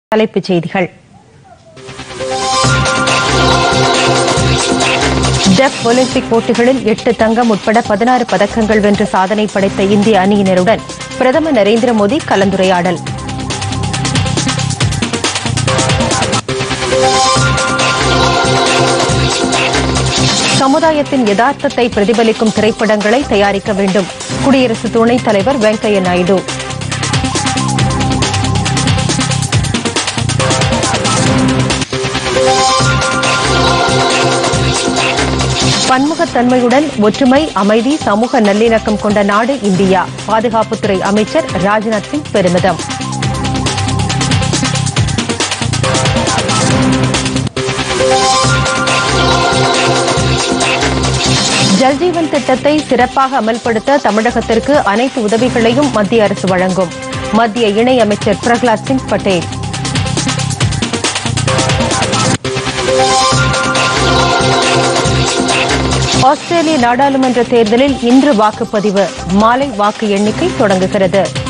தலைப்புச் செய்திகள் def Olympic போட்டிகளில் எட்டு தங்கம் உட்பட பதினாறு பதக்கங்கள் வென்று சாதனை படைத்த இந்திய அணியினருடன் பிரதமர் நரேந்திர மோடி கலந்துரையாடல் சமுதாயத்தின் யதார்த்தத்தை பிரதிபலிக்கும் திரைப்படங்களை தயாரிக்க வேண்டும் குடியரசு துணைத் தலைவர் வெங்கையா நாயுடு பன்முகத்தன்மையுடன் ஒற்றுமை அமைதி சமூக நல்லிணக்கம் கொண்ட நாடு இந்தியா பாதுகாப்புத்துறை அமைச்சர் ராஜ்நாத் சிங் பெருமிதம் ஜல்ஜீவன் திட்டத்தை சிறப்பாக அமல்படுத்த தமிழகத்திற்கு அனைத்து உதவிகளையும் மத்திய அரசு வழங்கும் மத்திய இணையமைச்சர் பிரகலாத் சிங் பட்டேல் ஆஸ்திரேலிய நாடாளுமன்ற தேர்தலில் இன்று வாக்குப்பதிவு மாலை வாக்கு எண்ணிக்கை தொடங்குகிறது